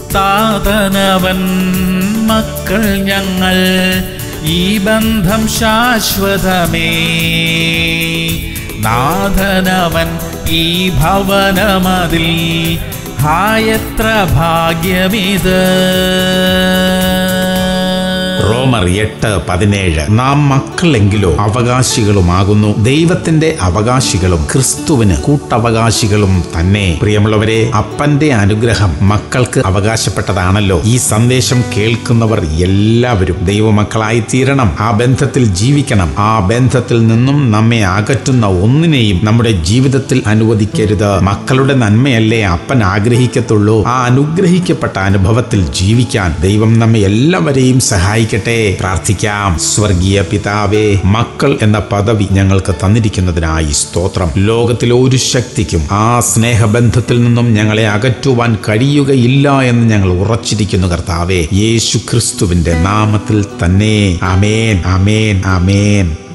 താതനവൻ മക്കൾ ഞങ്ങൾ ഈ ബന്ധം ശാശ്വതമേ നാഥനവൻ ഈ ഭവനമതിൽ ഹായത്ര ഭാഗ്യമിത് റോമർ എട്ട് പതിനേഴ് നാം മക്കളെങ്കിലോ അവകാശികളുമാകുന്നു ദൈവത്തിന്റെ അവകാശികളും ക്രിസ്തുവിന് കൂട്ടവകാശികളും തന്നെ പ്രിയമുള്ളവരെ അപ്പന്റെ അനുഗ്രഹം മക്കൾക്ക് അവകാശപ്പെട്ടതാണല്ലോ ഈ സന്ദേശം കേൾക്കുന്നവർ എല്ലാവരും ദൈവമക്കളായി തീരണം ആ ബന്ധത്തിൽ ജീവിക്കണം ആ ബന്ധത്തിൽ നിന്നും നമ്മെ അകറ്റുന്ന ഒന്നിനെയും നമ്മുടെ ജീവിതത്തിൽ അനുവദിക്കരുത് മക്കളുടെ നന്മയല്ലേ അപ്പൻ ആഗ്രഹിക്കത്തുള്ളൂ ആ അനുഗ്രഹിക്കപ്പെട്ട അനുഭവത്തിൽ ജീവിക്കാൻ ദൈവം നമ്മെ എല്ലാവരെയും സഹായിക്കട്ടെ പ്രാർത്ഥിക്കാം സ്വർഗീയ പിതാവേ മക്കൾ എന്ന പദവി ഞങ്ങൾക്ക് തന്നിരിക്കുന്നതിനായി സ്തോത്രം ലോകത്തിലെ ഒരു ശക്തിക്കും ആ സ്നേഹബന്ധത്തിൽ നിന്നും ഞങ്ങളെ അകറ്റുവാൻ കഴിയുകയില്ല എന്ന് ഞങ്ങൾ ഉറച്ചിരിക്കുന്നു കർത്താവേ യേശു ക്രിസ്തുവിന്റെ നാമത്തിൽ തന്നെ അമേൻ അമേൻ അമേൻ